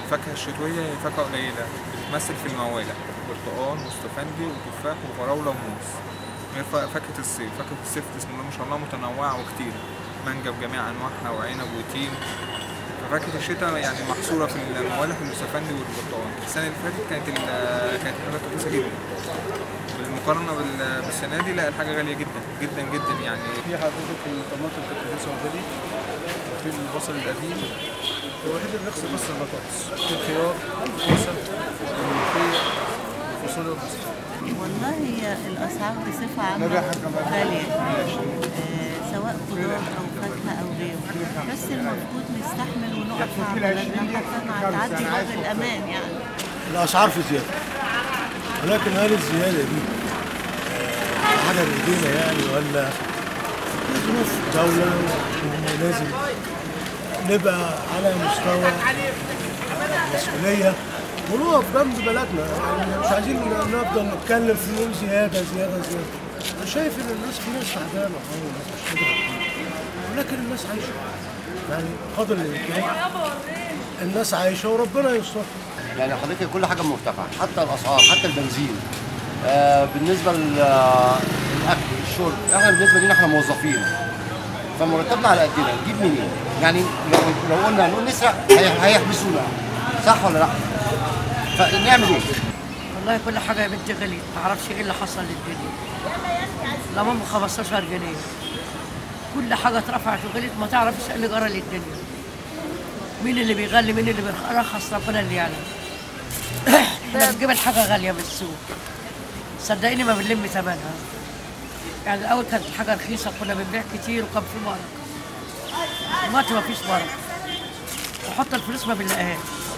الفاكهة الشتوية هي فاكهة قليلة بتتمثل في الموالح برتقال مستفندي وتفاح وفراولة وموز غير فا- فاكهة الصيف فاكهة الصيف بسم الله ما شاء الله متنوعة وكتيرة مانجا بجميع أنواعها وعنب وتين فاكهة الشتاء يعني محصورة في الموالح والمستفندي والبرتقال السنة اللي فاتت كانت ال- كانت الحاجات رخيصة جدا بالمقارنة بال- بالسنة دي لا الحاجة غالية جدا جدا جدا يعني في حضرتك الطماطم كانت رخيصة وغالي في البصل القديم الوحيد الرخص بس البطاطس في الخيار الكوسة الملوخية الفاصوليا والبصل والله هي الأسعار بصفة عامة غالية آه، سواء خضار أو فاكهة أو غيره بس المفروض نستحمل ونقف مع بلدنا حتى مع تعدي باب الأمان يعني الاسعار في زياده ولكن هل الزياده دي آه، على ايدينا يعني ولا ظروف دوله ولازم نبقى على مستوى مسؤوليه ونقف جنب بلدنا يعني مش عايزين نفضل نتكلم في نقول زياده زياده زياده انا شايف ان الناس في ناس تعبانه اه والناس مش قادره ولكن الناس عايشه يعني قدر الامكان الناس عايشه وربنا يستر يعني حضرتك كل حاجه مرتفعه حتى الاسعار حتى البنزين آه بالنسبه للاكل الشرب احنا بالنسبه لنا احنا موظفين فمرتبنا على قدنا نجيب منين؟ يعني لو لو قلنا هنقول نسرق هي- هيحبسونا صح ولا لا؟ فنعمل ايه؟ والله كل حاجة يا بنتي غليت ما اعرفش ايه اللي حصل للدنيا الأمام ب 15 جنيه كل حاجة اترفعت وغليت ما تعرفش ايه اللي جرى للدنيا مين اللي بيغلي مين اللي بيرخص ربنا اللي يعلم احنا بنجيب الحاجة غالية من السوق صدقيني ما بنلم ثمنها يعني الأول كانت الحاجة رخيصة كنا بنبيع كتير وكان في بركة دلوقتي ما فيش بركة وحط الفلوس ما بنلاقيهاش